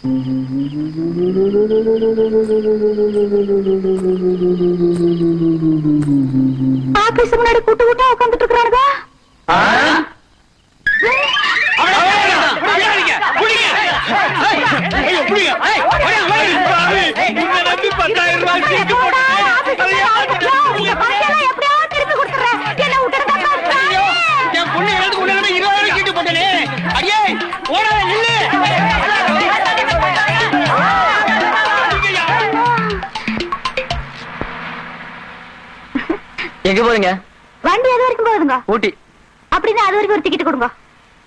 Office முன்னாடி கூட்டு கூட்டா உட்காந்துட்டு இருக்கிறானுங்க எங்க போறீங்க வண்டி அது வரைக்கும் போகுதுங்க ஊட்டி அப்படின்னா அது வரைக்கும் ஒரு டிக்கெட் கொடுங்க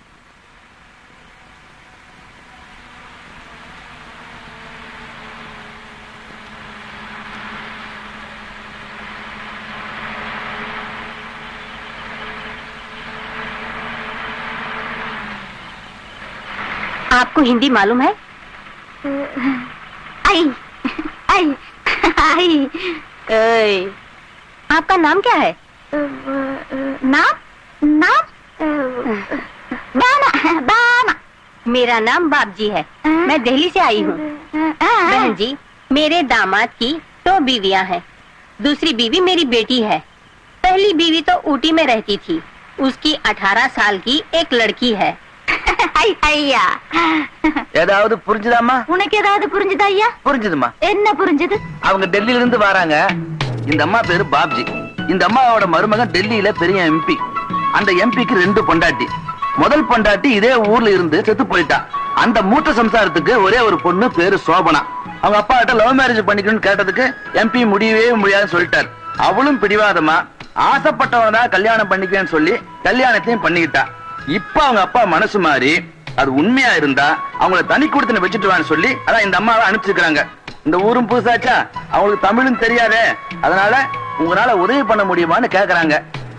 आपको हिंदी मालूम है आई आई आई ऐ, आपका नाम क्या है नाम नाम बामा बामा मेरा नाम बाबजी है मैं दिल्ली से आई हूँ बहन जी मेरे दामाद की दो बीवियां हैं दूसरी बीवी मेरी बेटी है पहली बीवी तो ऊटी में रहती थी उसकी 18 साल की एक लड़की है ஐ, ஐயா ஏதாவது புரிஞ்சுதாம்மா உனக்கு ஏதாவது புரிஞ்சுதா ஐயா புரிஞ்சுதுமா என்ன புரிஞ்சுது அவங்க டெல்லியில இருந்து வராங்க இந்த அம்மா பேரு பாப்ஜி இந்த அம்மாவோட மருமகன் டெல்லியில பெரிய எம்பி அந்த எம்பிக்கு ரெண்டு பொண்டாட்டி முதல் பொண்டாட்டி இதே ஊர்ல இருந்து செத்து போயிட்டா அந்த மூத்த சம்சாரத்துக்கு ஒரே ஒரு பொண்ணு பேரு சோபனா அவங்க அப்பா கிட்ட லவ் மேரேஜ் பண்ணிக்கணும்னு கேட்டதுக்கு எம்பி முடியவே முடியாதுன்னு சொல்லிட்டார் அவளும் பிடிவாதமா ஆசைப்பட்டவனா கல்யாணம் பண்ணிக்கன்னு சொல்லி கல்யாணத்தையும் பண்ணிக்கிட்டா இப்ப அவங்க அப்பா மனசு மாறி அது உண்மையா இருந்தா அவங்கள தனி கொடுத்து வச்சுட்டு வான்னு சொல்லி அதான் இந்த அம்மாவை அனுப்பிச்சிருக்காங்க இந்த ஊரும் புதுசாச்சா அவங்களுக்கு தமிழும் தெரியாதே அதனால உங்களால உதவி பண்ண முடியுமான்னு கேக்குறாங்க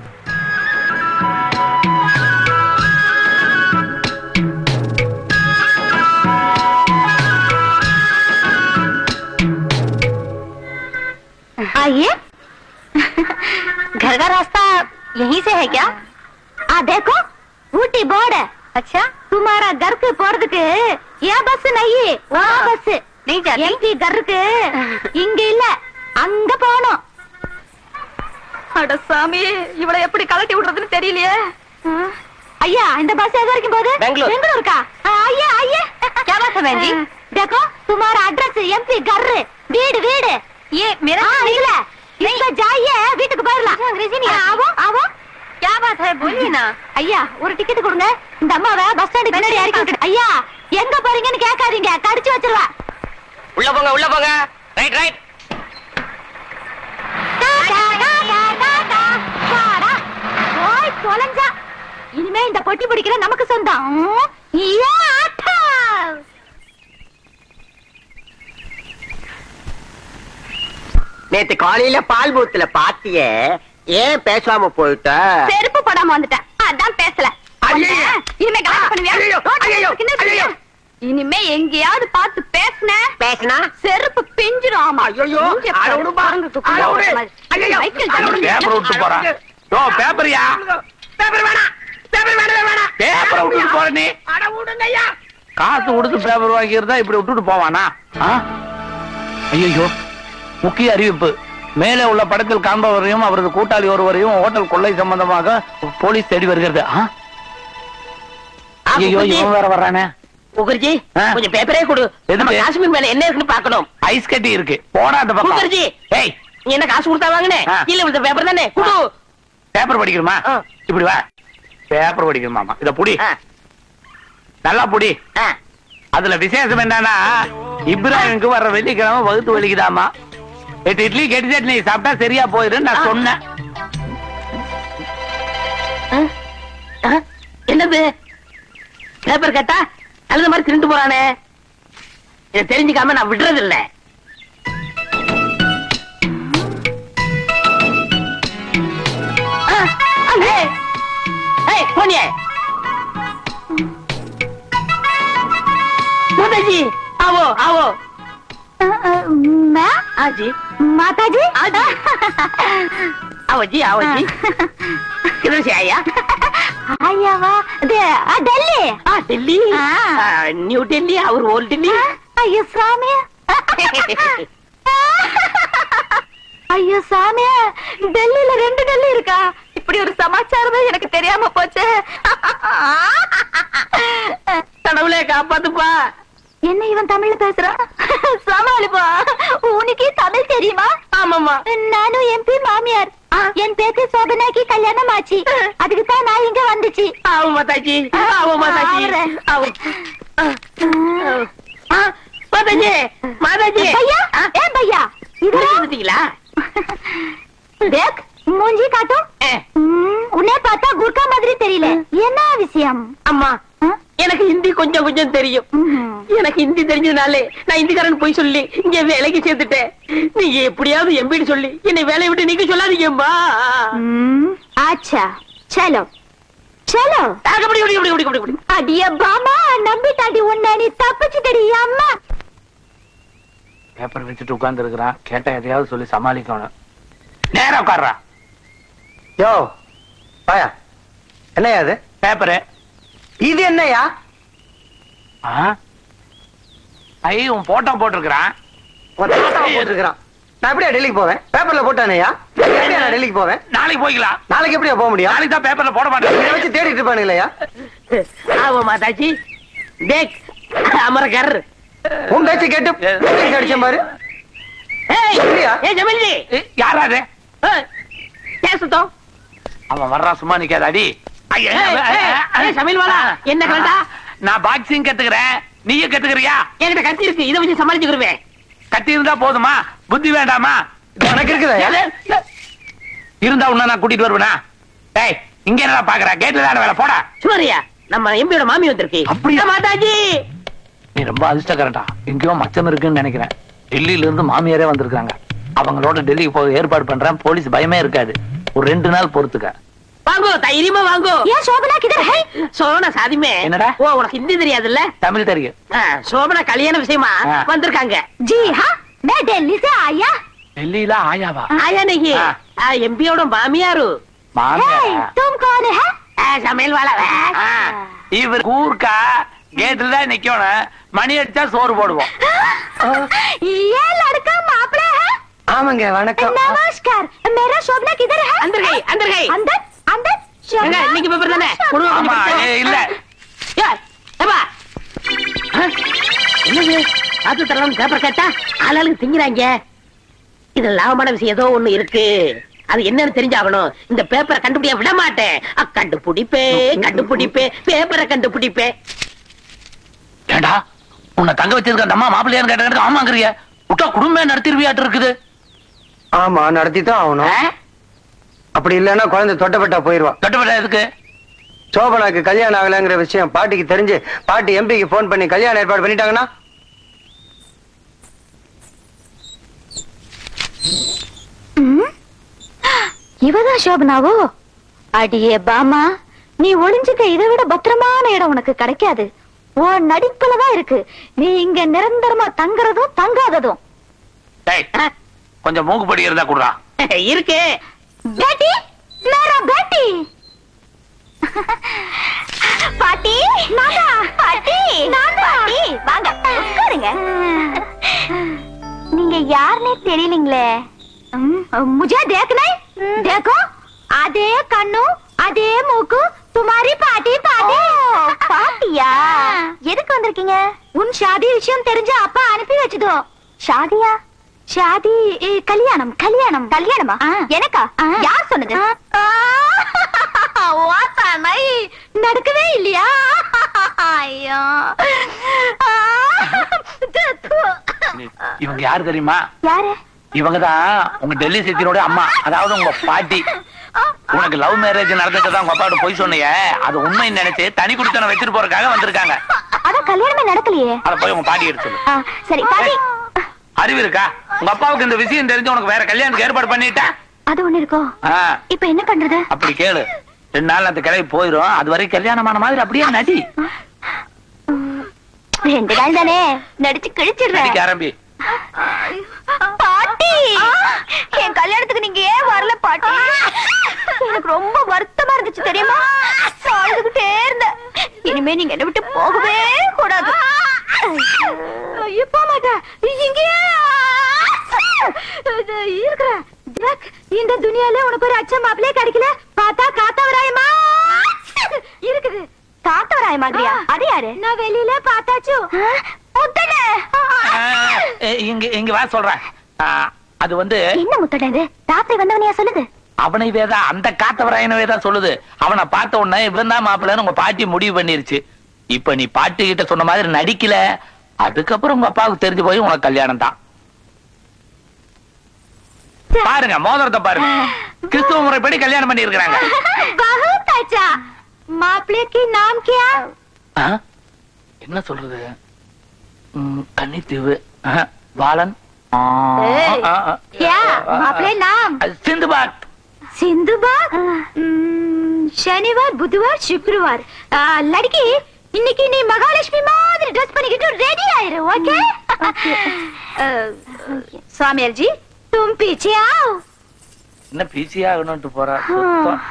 आइए घर का रास्ता यहीं से है क्या आ देखो ऊटी बोर्ड है अच्छा तुम्हारा घर के போறதுக்கு ஏன் பஸ் नहीं வா பஸ் नहीं जाती எம்பி கருக்கு இங்க இல்ல அங்க போகணும் அட சாமி இவளை எப்படி கலட்டி விடுறதுன்னு தெரியலையே ஐயா இந்த பஸ் எது வரைக்கும் போகுது பெங்களூர். பெங்களூருக்கா ஆ, ஐயா ஐயா क्या बात है बहन जी देखो तुम्हारा एड्रेस एमपी घर வீடு வீடு ये मेरा ஆ, नहीं இல்ல இங்க ஜாயே வீட்டுக்கு போயிடலாம் अंग्रेजी नहीं ஆ, आती। ஆவோ ஆவோ क्या बात है बोलिए ना ஐயா ஒரு டிக்கெட் கொடுங்க இந்த அம்மாவை பஸ் ஸ்டாண்டு பின்னாடி இறக்கி விட்டுட்டு ஐயா எங்க போறீங்கன்னு கேட்காதீங்க கடிச்சு வச்சிருவா உள்ள போங்க உள்ள போங்க right right tata, tata, tata, tata. போய் தொலைஞ்சா இனிமே இந்த பொட்டி பிடிக்கிற நமக்கு சொந்தம் ம், ஐயா, ஆட்டா. நேத்து காலையில பால் பூத்துல பாத்தியே ஏன் பேசாம போயிட்ட செருப்பு போடாம வந்துட்டேன் அதான் பேசல ஐயையோ. இனிமே கலாட்டா பண்ணுவியா ஐயையோ, ரோட்ல ஐயையோ, கிண்டல் பண்ணுவியா? ஐயையோ. இனிமே எங்கேயாவது பார்த்து பேசுன பேசினா செருப்பு பிஞ்சிரும் ஆமா ஐயோ மூஞ்சிய அட பாரு, விடுப்பா. குரங்குக்கு அட குள்ள விடு. மாதிரி. ஐயையோ, சைக்கிள் அட தள்ளுறது விடு. என்ன? பேப்பர் விட்டு போறான் யோ பேப்பரியா பேப்பர் வேணாம் பேப்பர் வேணவே வேணாம் பேப்பரை விட்டுட்டு போற நீ அட விடுங்கய்யா காசு கொடுத்து பேப்பர் வாங்கியிருந்தா இப்படி விட்டுட்டு போவானா ஐயோ முக்கிய அறிவிப்பு மேலே உள்ள படத்தில் காண்பவரையும் அவரது கூட்டாளி ஒருவரையும் ஹோட்டல் கொள்ளை சம்பந்தமாக போலீஸ் தேடி வருகிறது ஆ? ஐயோ இவன் வேற வர்றானே முகர்ஜி ஆ. கொஞ்சம் பேப்பரே கொடு எதுக்கு? நம்ம காஷ்மீர் மேல என்ன இருக்குன்னு பார்க்கணும் ஐஸ் கட்டி இருக்கு போடா அந்த பக்கம் முகர்ஜி ஏய் நீ என்ன காசு கொடுத்தா வாங்கினே ஆ. கீழே விழுந்த பேப்பர் தானே குடு பேப்பர் படிக்கணுமா ஆ. இப்படி வா பேப்பர் படிக்கணுமாமா இத புடி ஆ, நல்லா புடி ஆ. அதுல விசேஷம் என்னன்னா இப்ராஹிமுக்கு வர்ற வெள்ளிக்கிழமை வகுத்து வலிக்குதாமா எட்டு இட்லி கெட்டி சட்னி சாப்பிட்டா சரியா போயிரும் நான் சொன்னேன் ஆ, என்னது பேப்பர் கேட்டா நல்ல மாதிரி திருண்டு போறானே இதை தெரிஞ்சுக்காம நான் விடுறது இல்ல போனியே माताजी आओ आओ मैं हाँ जी माता जी आओ जी आओ जी किधर से आया आया वाह दे आ, दिल्ली हाँ दिल्ली हाँ। हाँ, न्यू दिल्ली और ओल्ड दिल्ली ஐயோ சாமி ஐயோ சாமி டெல்லியில ரெண்டு டெல்லி இருக்கா இப்படி ஒரு சமாச்சாரம் எனக்கு தெரியாம போச்சு கடவுளே காப்பாத்துப்பா என்ன இவன் தமிழ்ல பேசுறான் சமாளிப்பா உனக்கு தமிழ் தெரியுமா ஆமாமா நானும் எம்பி மாமியார் என் பேத்தி சோபனாக்கு கல்யாணம் ஆச்சு அதுக்கு தான் நான் இங்க வந்துச்சு ஆமா மாதாஜி ஆமா மாதாஜி ஆவறேன். ஆவும். ஆ, மாதாஜி மாதாஜி பையா ஆ, ஏன் பையா இதுல வந்துட்டீங்களா தேக் மூஞ்சி காட்டும் ஏ, ம், உன்னை பார்த்தா குர்கா மாதிரி தெரியல என்ன விஷயம் அம்மா ஆ? எனக்கு ஹிந்தி கொஞ்சம் கொஞ்சம் தெரியும் ம்ஹும். எனக்கு ஹிந்தி தெரிஞ்சதுனாலே நான் ஹிந்திக்காரன் போய் சொல்லி இங்க வேலைக்கு சேர்த்துட்டேன் நீங்க எப்படியாவது எம்பின்னு சொல்லி என்னை வேலையை விட்டு நீங்க சொல்லாதீங்கம்மா ம், ஆச்சா சலோ சலோ ஆ, கபடி, கபடி, கபடி, கபடி, கபடி, கபடி. அடிய பாமா நம்பிட்டாடி உன்னை நீ தப்பிச்சுட்டடி அம்மா பேப்பர் வச்சுட்டு உட்கார்ந்து இருக்கிறான் கேட்டா எதையாவது சொல்லி சமாளிக்கணும் நேரா உட்கார்றா யோ பாயா என்னையா அது பேப்பரு இது என்னையா ஆ? ஐ உன் போட்டோ போட்டிருக்கிறான் உன் தாத்தா போட்டிருக்கிறான் நான் எப்படியா டெல்லிக்கு போவேன் பேப்பர்ல போட்டானேயா எப்படியா நான் டெல்லிக்கு போவேன் நாளைக்கு போய்க்கலாம் நாளைக்கு எப்படியா போக முடியும் நாளைக்கு தான் பேப்பர்ல போட இதை மாட்டேன் வச்சு தேடிட்டு இருப்பானு இல்லையா ஆமா மாதாஜி தேக் அமரகர் உன் பேச்சு கேட்டு போலீஸ் அடிச்சேன் பாரு ஏய் இல்லையா? ஏய் ஜமல்ஜி யாரா அது ஏய், ஏன் சுத்தம் அவன் வர்றான் சும்மா நிக்காத அடி ஐயா, ஏய், ஏய், ஏய், சமையல் வாடா. என்ன கலண்டா? நான் பாக்ஸிங் கத்துக்கிறேன் நீயும் கத்துக்கிறியா என்கிட்ட கத்தி இருக்கு இதை வச்சு சமாளிச்சுக்கிருவேன் கத்தி இருந்தா போதுமா புத்தி வேண்டாமா உனக்கு இருக்குதா இருந்தா உன்ன நான் கூட்டிட்டு வருவேனா டேய் இங்க என்ன பாக்குற கேட்ல தான் வேலை போடா சுமாரியா நம்ம எம்பியோட மாமி வந்திருக்கு அப்படியா? மாதாஜி நீ ரொம்ப அதிர்ஷ்டக்காரன்டா எங்கேயோ மச்சம் இருக்குன்னு நினைக்கிறேன் டெல்லியில இருந்து மாமியாரே வந்திருக்காங்க அவங்களோட டெல்லிக்கு போக ஏற்பாடு பண்றேன் போலீஸ் பயமே இருக்காது ஒரு ரெண்டு நாள் பொறுத்துக்க வாங்கோ தைரியமா வாங்கோ ஏன் சோபனா கிதர் ஹை சோபனா சாதிமே என்னடா? ஓ உனக்கு ஹிந்தி தெரியாதுல்ல தமிழ் தெரியும் ஆ, சோபனா கல்யாண விஷயமா ஆ. வந்திருக்காங்க जी हाँ मैं दिल्ली से आया டெல்லியில ஆயாவா ஆயா நகி ஆ. எம்பியோட மாமியாரு हे மாமியாரா तुम कौन है ஆ, சமையல் வாழ ஆ, இவர் கூர்க்கா கேட்டுல தான் நிக்கணும் மணி அடிச்சா சோறு போடுவோம் ये लड़का मापड़ा है ஆமாங்க வணக்கம் नमस्कार मेरा शोभना किधर है अंदर गई अंदर गई अंदर अंदर எங்க, शोभना இன்னைக்கு பேப்பர் தானே கொடுங்க ஆமா கொஞ்சம் ஏ, பிடிச்சா. இல்ல ஏய், ஏப்பா. ஆ, என்னது பார்த்து தரலாம் பேப்பர் கேட்டா ஆளாளுக்கு திங்கிறாங்க இதுல லாபமான விஷயம் ஏதோ ஒண்ணு இருக்கு அது என்னன்னு தெரிஞ்சாகணும் இந்த பேப்பரை கண்டுபிடிக்க விட மாட்டேன் அ, கண்டுபிடிப்பே கண்டுபிடிப்பே பேப்பரை கண்டுபிடிப்பே ஏண்டா உன்னை தங்க வச்சிருக்க அந்த அம்மா மாப்பிள்ளையான்னு கேட்ட ஆமாங்கிறிய விட்டா குடும்பம் நடத்திருவியாட்டு இருக்குது ஆமா நடத்தி தான் ஆகணும் ஆ? அப்படி இல்லைன்னா குழந்தை தொட்டப்பட்டா போயிருவா தொட்டப்பட்ட எதுக்கு சோபனாக்கு கல்யாணம் ஆகலைங்கிற விஷயம் பாட்டிக்கு தெரிஞ்சு பாட்டி எம்பிக்கு போன் பண்ணி கல்யாணம் ஏற்பாடு பண்ணிட்டாங்கன்னா இவதான் சோபனாவோ அடியே பாமா நீ ஒளிஞ்சுக்க இதை விட பத்திரமான இடம் உனக்கு கிடைக்காது உன் நடிப்புலதான் இருக்கு நீ இங்க நிரந்தரமா தங்குறதும் தங்காததும் டேய் கொஞ்சம் மூக்குப்படி இருந்தா குடுறா இருக்கு பேட்டி மேரா பேட்டி பாட்டி நானா பாட்டி நானா பாட்டி வாங்க உட்காருங்க நீங்க யாருன்னே தெரியலீங்களே मुझे देखना है देखो அதே கண்ணு அதே மூக்கு துமாரி பாட்டி பாட்டி பாட்டியா எதுக்கு வந்திருக்கீங்க உன் ஷாதி விஷயம் தெரிஞ்ச அப்பா அனுப்பி வச்சதோ ஷாதியா ஷாதி ஏ, கல்யாணம் கல்யாணம் கல்யாணமா எனக்கா யார் சொன்னது ஓத்தாமை நடக்கவே இல்லையா ஐயோ இவங்க யாரு தெரியுமா யாரு இவங்கதான் உங்க டெல்லி சித்தியோட அம்மா அதாவது உங்க பாட்டி உனக்கு லவ் மேரேஜ் நடந்துட்டு உங்க அப்பாவோட போய் சொன்னியே அது உண்மைன்னு நினைச்சு தனி குடித்தனம் வச்சுட்டு போறதுக்காக வந்திருக்காங்க அதான் கல்யாணமே நடக்கலையே அத போய் உங்க பாட்டி எடுத்து சொல்லு ஆ, சரி பாட்டி அறிவு இருக்கா உங்க அப்பாவுக்கு இந்த விஷயம் தெரிஞ்சு உனக்கு வேற கல்யாணத்துக்கு ஏற்பாடு பண்ணிட்டா அது ஒண்ணு இருக்கோ ஆ, இப்ப என்ன பண்றது அப்படி கேளு ரெண்டு நாள் அந்த கிளவி போயிரும் அது வரை கல்யாணமான மாதிரி அப்படியே நடி ரெண்டு நாள் தானே நடிச்சு கிழிச்சிடுறேன் நடிக்க ஆரம்பி பாட்டி என் கல்யாணத்துக்கு நீங்க ஏன் வரல பாட்டி எனக்கு ரொம்ப வருத்தமா இருந்துச்சு தெரியுமா நான் அழுதுகிட்டே இருந்தேன் இனிமே நீங்க என்ன விட்டு போகவே கூடாது ஐயோ இருக்கிறேன் தேக், இந்த துனியால உனக்கு ஒரு அச்சம் மாப்பிளே கிடைக்கல பார்த்தா காத்தவராயமா இருக்குது காத்தவராய மாதிரியா அது யாரு நான் வெளியில பார்த்தாச்சு முத்தனே இங்க இங்க வா சொல்றேன் ஆ, அது வந்து என்ன முத்தனே இது ராத்திரி வந்தவனையா சொல்லுது அவனைவே தான் அந்த காத்தவராயனவே தான் சொல்லுது அவனை பார்த்த உடனே இவன் தான் மாப்பிள்ளைன்னு உங்க பாட்டி முடிவு பண்ணிருச்சு இப்ப நீ பாட்டி கிட்ட சொன்ன மாதிரி நடிக்கல அதுக்கப்புறம் உங்க அப்பாவுக்கு தெரிஞ்சு போய் உனக்கு கல்யாணம் தான் பாருங்க மோதிரத்தை பாருங்க கிறிஸ்துவ முறைப்படி கல்யாணம் பண்ணி இருக்கிறாங்க बहुत अच्छा मापले की नाम क्या என்ன சொல்றது ம், கன்னித்தீவு ஆஹா, பாலன் ஆ, ஏய், ஆ, ஆ. क्या मापले नाम அது சிந்துபாத் सिंधु बाग हम्म, शनिवार बुधवार शुक्रवार आ, लड़की இன்னைக்கு நீ மகாலட்சுமி மாதிரி ட்ரெஸ் பண்ணிக்கிட்டு ரெடி ஆயிரு ஓகே स्वामियर जी तुम पीछे आओ என்ன பிஸி ஆகணும்ட்டு போறா சுத்தம்.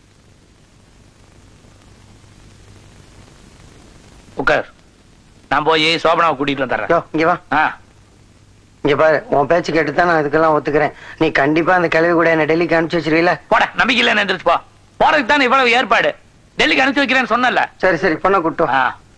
உட்கார் நான் போய் சோபனாவை கூட்டிட்டு வந்துடுறேன் யோ இங்க வா ஆ, இங்க பாரு உன் பேச்சு கேட்டு தான் நான் இதுக்கெல்லாம் ஒத்துக்கிறேன் நீ கண்டிப்பா அந்த கிழவி கூட என்ன டெல்லிக்கு அனுப்பிச்சு வச்சிருவீல போட நம்பிக்கை இல்லைன்னு எந்திரிச்சு போ போறதுக்கு தானே இவ்வளவு ஏற்பாடு டெல்லிக்கு அனுப்பிச்சு வைக்கிறேன்னு சொன்னல சரி சரி பொண்ணை கூட்டும்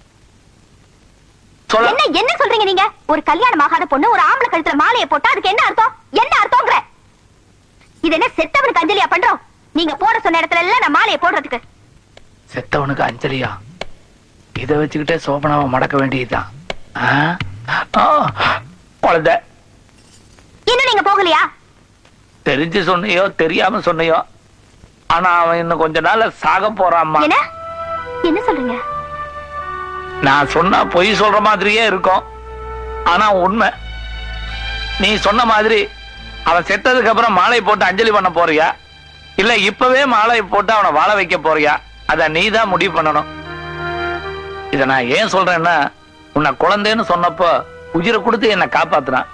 சொல்ல என்ன என்ன சொல்றீங்க நீங்க ஒரு கல்யாணம் ஆகாத பொண்ணு ஒரு ஆம்பளை கழுத்துல மாலையை போட்டா அதுக்கு என்ன அர்த்தம் என்ன அர்த்தம்ங்கற இது என்ன செத்தவனுக்கு அஞ்சலியா பண்றோம் நீங்க போட சொன்ன இடத்துல எல்லாம் நான் மாலையை போடுறதுக்கு செத்தவனுக்கு அஞ்சலியா இத வச்சுக்கிட்டே சோபனாவை மடக்க வேண்டியதுதான் ஆ? ஆ, குழந்தை இன்னும் நீங்க போகலையா தெரிஞ்சு சொன்னியோ தெரியாம சொன்னியோ ஆனா அவன் இன்னும் கொஞ்ச நாள்ல சாக போறாம்மா என்ன என்ன சொல்றீங்க நான் சொன்னா பொய் சொல்ற மாதிரியே இருக்கும் ஆனா உண்மை நீ சொன்ன மாதிரி அவன் செத்ததுக்கு அப்புறம் மாலை போட்டு அஞ்சலி பண்ண போறியா இல்ல இப்பவே மாலை போட்டு அவனை வாழ வைக்க போறியா அத நீ தான் முடிவு பண்ணணும் இத நான் ஏன் சொல்றேன்னா உன்னை குழந்தைன்னு சொன்னப்போ உயிரை கொடுத்து என்னை காப்பாத்துனான்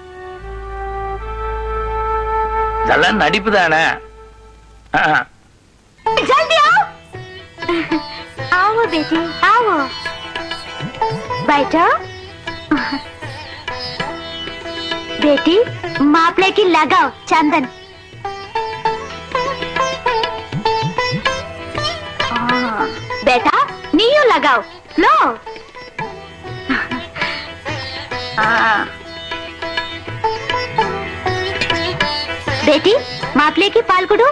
இதெல்லாம் நடிப்பு தானே जल्दी आओ आओ बेटी आओ बैठो बेटी मापले की लगाओ चंदन हाँ, बेटा नीयू लगाओ लो हाँ। बेटी मापले की पाल कुडू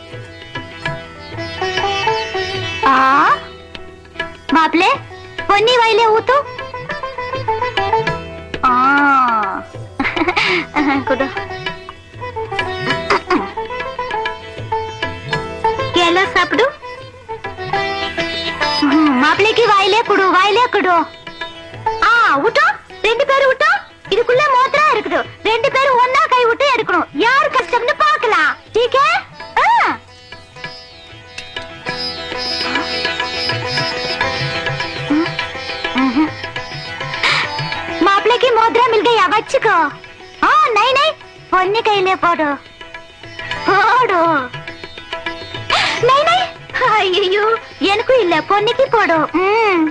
ఆ మాప్లే పొన్ని వైలే ఊతు ఆ కుడు కేలో సాப்பிடு மாப்பிள்ளைக்கு வாயிலே குடு வாயிலே குடு ஆ விட்டோம் ரெண்டு பேரும் விட்டோம் இதுக்குள்ள மோத்திரா இருக்குது ரெண்டு பேரும் ஒன்னா கை விட்டு எடுக்கணும் யாரு கஷ்டம்னு பார்க்கலாம் டீக்கே ஆ मापले की मोद्रा मिल गई बच्चो हाँ नहीं नहीं பொண்ணு கையிலே போடு போடு नहीं नहीं ஐயோ எனக்கும் இல்ல பொண்ணுக்கு போடு ம்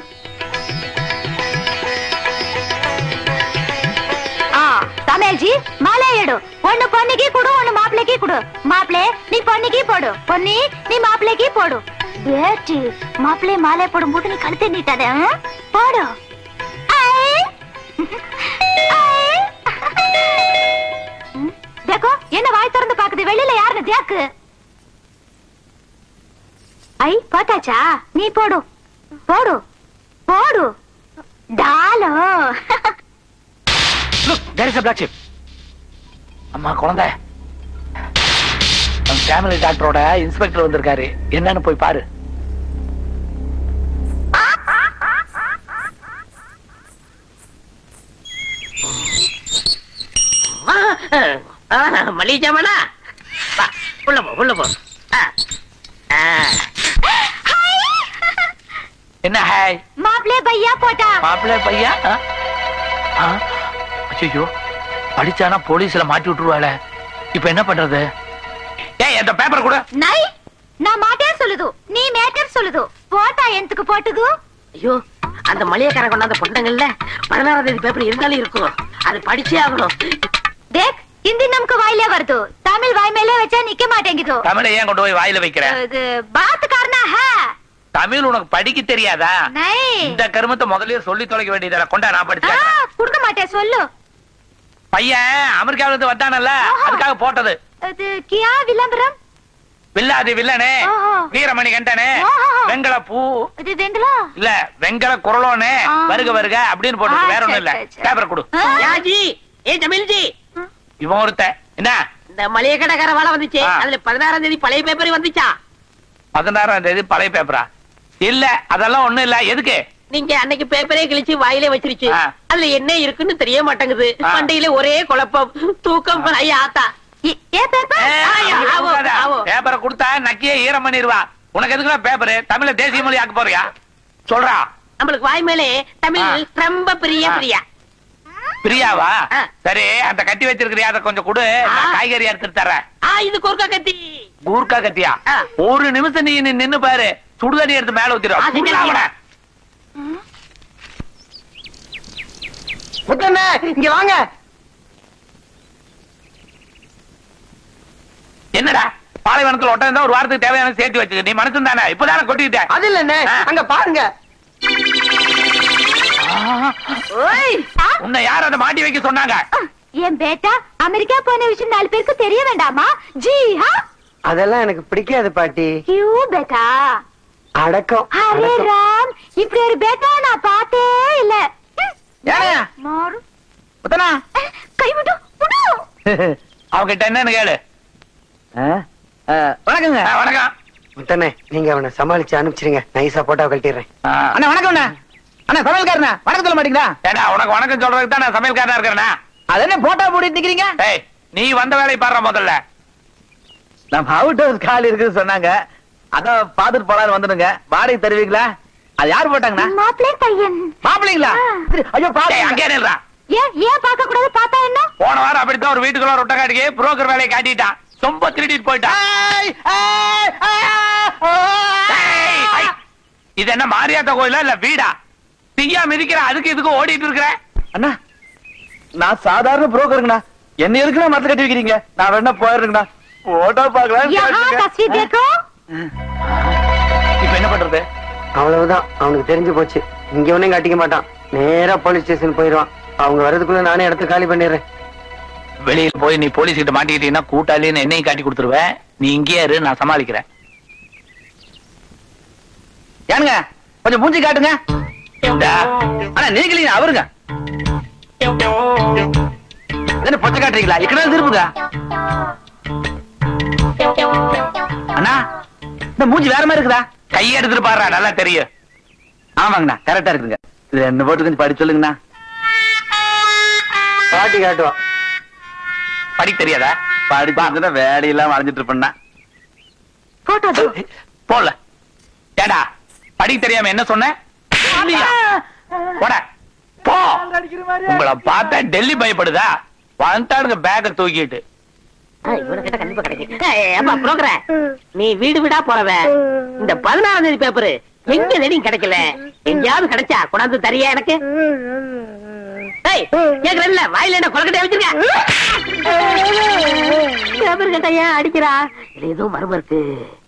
ஆ தமிழ்ஜி மாலை எடு ஒண்ணு பொண்ணுக்கு கொடு ஒண்ணு மாப்பிள்ளைக்கு கொடு மாப்பிளே நீ பொண்ணுக்கு போடு பொன்னி நீ மாப்பிள்ளைக்கு போடு ஏட்டி மாப்பிள்ளை மாலை போடும்போது நீ கழுத்தை நீட்டாத ஆ? போடு ஐ! ஐ! ம், தேக்கோ என்ன வாய் திறந்து பாக்குது வெளியில யாருன்னு தேக்கு ஐ பார்த்தாச்சா நீ போடு போடு போடு டாலோ Look, there is a black sheep. அம்மா குழந்தை ஃபேமிலி டாக்டரோட இன்ஸ்பெக்டர் வந்திருக்காரு என்னன்னு போய் பாரு மளிகை ஜாமானா வா, உள்ள போ உள்ள போ ஆ. ஆ. என்ன ஹாய் மாப்பிளே பையா போட்டா மாப்பிள்ளை பையா ஐயோ படிச்சானா போலீஸ்ல மாட்டி விட்டுருவாளே இப்ப என்ன பண்றது ஏய் இந்த பேப்பர் கூட நை நான் மாட்டேன் சொல்லுது நீ மேட்டர் சொல்லுது போட்டா எந்தக்கு போட்டுது ஐயோ அந்த மளிகைக்காரன் கொண்டாந்த பொண்டங்கள்ல பதினாறாம் தேதி பேப்பர் இருந்தாலும் இருக்கும் அது படிச்சே ஆகணும் தேக் ಹಿಂದಿ ನಮ್ಕ ವಾಯ್ಲೇ ಬರ್ದು ತಮಿಳ್ ವಾಯ್ ಮೇಲೆ ವಚ್ಚ ನಿக்க ಮಾಟೇಂಗಿದು தமிழை ஏன் கொண்டு போய் வாயில வைக்கிற இது பாத் காரண ஹே தமிழ் உனக்கு படிக்க தெரியாதா நை இந்த கருமத்தை முதல்லயே சொல்லி தொலைக்க வேண்டியதுல கொண்டா நான் ஆ, படிச்சேன் குடுக்க மாட்டேன் சொல்லு பையன் அமெரிக்காவில இருந்து வந்தானல்ல அதுக்காக போட்டது இது கியா விளம்பரம் வில்லாதி வில்லனே ஆஹா. வீரமணி கண்டனே ஆஹா. வெங்கல பூ இது வெண்டலா இல்ல வெங்கல குரலோனே ஆ. வருக வருக அப்படின்னு போட்டு ஆ, வேற ஒண்ணும் சரி, இல்ல சரி, சரி. பேப்பர் கொடு யாஜி ஏ ஜமீல்ஜி இவன் ஒருத்தன் என்ன இந்த மளிகை கடைக்கார வேலை வந்துச்சு ஆ. அதுல பதினாறாம் தேதி பழைய பேப்பர் வந்துச்சா பதினாறாம் தேதி பழைய பேப்பரா இல்ல அதெல்லாம் ஒண்ணும் இல்ல எதுக்கு நீங்க அன்னைக்கு பேப்பரே கிழிச்சு வாயிலே வச்சிருச்சு ஆ. அதுல என்ன இருக்குன்னு தெரிய மாட்டேங்குது ஆ. மண்டையில ஒரே குழப்பம் தூக்கம் ஐயா ஆத்தா ஏ பேப்பர் ஏய், ஆயா, அப்படி ஆவோ, கொடுக்காத. ஆவோ. பேப்பரை கொடுத்தா நக்கியே ஈரம் பண்ணிடுவா உனக்கு எதுக்குலாம் பேப்பரு தமிழ தேசிய மொழி ஆக்க போறியா சொல்றா நம்மளுக்கு வாய் மேலே தமிழ் ஆ. ரொம்ப பிரிய ஆ. பிரியா பிரியாவா ஆ. சரி அந்த கட்டி வச்சிருக்கிறியா அதை கொஞ்சம் கொடு நான் ஆ. காய்கறி எடுத்துட்டு தரேன் ஆ இது கொர்க்கா கத்தி கூர்க்கா கத்தியா ஆ. ஒரு நிமிஷம் நீ நின்னு- நின்னு பாரு சுடுதண்ணி எடுத்து மேல ஆ, ஊத்திடும் செஞ்சிருக்கீங்க. அவனை. முத்தண்ணே இங்க வாங்க என்னடா பாலைவனத்துல ஒட்டம் இருந்தா ஒரு வாரத்துக்கு தேவையான சேர்த்து வச்சுக்க நீ மனசு தானே இப்பதானே கொட்டிக்கிட்ட அது இல்லண்ணே ஆ. அங்க பாருங்க ஓய் ஆ, உன்னை யார் அதை மாட்டி வைக்க சொன்னாங்க என் பேட்டா அமெரிக்கா போன விஷயம் நாலு பேருக்கு தெரிய வேண்டாமா ஜி ஹா அதெல்லாம் எனக்கு பிடிக்காது பாட்டி கியூ பேட்டா அடக்கம் அரே அடக்கம். ராம் இப்படி ஒரு பேட்டா நான் பார்த்தே இல்ல ம், ஏங்க மாறு முத்தனா அஹ், கை விடு விடு அவகிட்ட என்னன்னு கேளு வணக்கங்க ஆ, வணக்கம் முத்தண்ணே நீங்க அவனை சமாளிச்சு அனுப்பிச்சிருங்க நைஸா போட்டோ கழட்டிடுறேன் ஆ. அண்ணா வணக்கம் அண்ணா அண்ணா சமையல்காரண்ணா வணக்கம் சொல்ல மாட்டீங்களா ஏடா உனக்கு வணக்கம் சொல்றதுக்கு தான் நான் சமையல்காரனா இருக்கிறேனா அது என்ன போட்டோ போட்டு நிக்கிறீங்க ஏய் நீ வந்த வேலையை பாடுற முதல்ல நம்ம அவுட் ஹவுஸ் கால் இருக்குன்னு சொன்னாங்க அதான் பாத்துட்டு போலான்னு வந்துடுங்க வாடகை தருவீங்களா அது யார் போட்டாங்கண்ணா மாப்பிள்ளை பையன் மாப்பிள்ளைங்களா சரி, ஐயோ ஏய், பாப்பா அங்கே நில்றா ஏன் ஏன் பார்க்க கூடாது பார்த்தா என்ன போன வாரம் அப்படித்தான் ஒரு வீட்டுக்குள்ள ரொட்ட காட்டிக்கு புரோக்கர் வேலையை காட்டிட்டான் சொம்ப திருடிட்டு போயிட்டான் ஏய், ஐ, இது என்ன மாரியாத்தா கோயிலா இல்ல வீடா தீயா மிதிக்கிற அதுக்கு இதுக்கு ஓடிட்டு இருக்கிற அண்ணா நான் சாதாரண புரோக்கருங்கண்ணா என்ன இருக்குண்ணா மரத்துல கட்டி வைக்கிறீங்க நான் வேணா போயிருங்கண்ணா போட்டோ யஹா தஸ்வீர் பாக்கலாம் देखो இப்ப என்ன பண்றது அவ்வளவுதான் அவனுக்கு தெரிஞ்சு போச்சு இங்க ஒன்னும் காட்டிக்க மாட்டான் நேரா போலீஸ் ஸ்டேஷன் போயிடுவான் அவங்க வரதுக்குள்ள நானே இடத்த காலி பண்ணிடுறேன் வெளியில போய் நீ போலீஸ் கிட்ட மாட்டிக்கிட்டீங்கன்னா கூட்டாளின்னு என்னையும் காட்டி கொடுத்துருவேன் நீ இங்கேயே இரு நான் சமாளிக்கிறேன் ஏனுங்க கொஞ்சம் மூஞ்சி காட்டுங்க இந்தா. அண்ணா நீங்களே அவருங்க என்ன பொச்சை காட்டுறீங்களா இக்கடா திருப்புங்க அண்ணா இந்த மூஞ்சி வேற மாதிரி இருக்குதா கையை எடுத்துட்டு பாடுறா நல்லா தெரியும் ஆமாங்கண்ணா கரெக்டா இருக்குங்க இது என்ன போட்டு கொஞ்சம் படி சொல்லுங்கண்ணா பாட்டி காட்டுவான் படிக்க தெரியாதா படிச்சு வேலையெல்லாம் அடைஞ்சிட்டு இருப்பேன்னா போட்டோ दो போல ஏடா படிக்க தெரியாம என்ன சொன்ன இல்லையா? போடா போ உங்களை பார்த்தா டெல்லி பயப்படுதா வந்துட்டானுங்க பேக்க தூக்கிட்டு இவனை கேட்டா கண்டிப்பா கிடைக்கும் ஏய், அப்பா புரோக்கர நீ வீடு வீடா போறவ இந்த பதினாறாம் தேதி பேப்பர் எங்க தேடியும் கிடைக்கல எங்கேயாவது கிடைச்சா கொண்டாந்து தரியா எனக்கு ஏய் கேக்குறேன்ல வாயில என்ன கொலக்கட்டை வச்சிருக்க பேப்பர் கேட்டா ஏன் அடிக்கிறா இதுல ஏதோ மர்மம் இருக்கு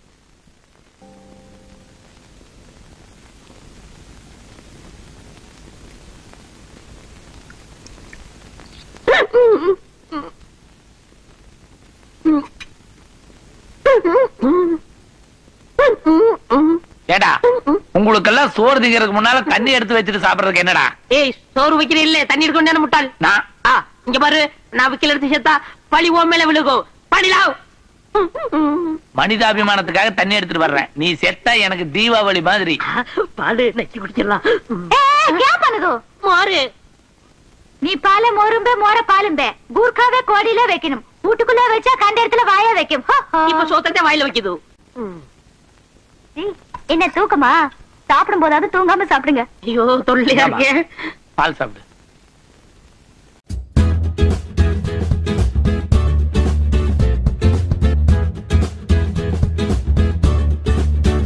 ஏடா உங்களுக்கெல்லாம் சோறு திங்கிறதுக்கு முன்னால தண்ணி எடுத்து வச்சுட்டு சாப்பிடுறதுக்கு என்னடா ஏய் சோறு வைக்கிற இல்ல தண்ணி எடுக்கணும் முட்டாள் நான் ஆ இங்க பாரு நான் வைக்கல எடுத்து சேர்த்தா பழி ஓ மேல விழுகும் பழிலாவ் மனிதாபிமானத்துக்காக தண்ணி எடுத்துட்டு வர்றேன் நீ செத்தா எனக்கு தீபாவளி மாதிரி பாடு நச்சு குடிச்சிடலாம் ए क्या பண்ணு दो மாறு நீ பால மோரும்பே மோர பாலும்பே கூர்க்காவே கோடியில வைக்கணும் வீட்டுக்குள்ள வச்சா கண்ட இடத்துல வாய வைக்கும் ஹோ, ஹோ. இப்ப சோத்தத்தை வாயில வைக்குது ஏய், என்ன தூக்கமா சாப்பிடும் போதாவது தூங்காம சாப்பிடுங்க ஐயோ தொல்லையா இருக்கேன் பால் சாப்பிடு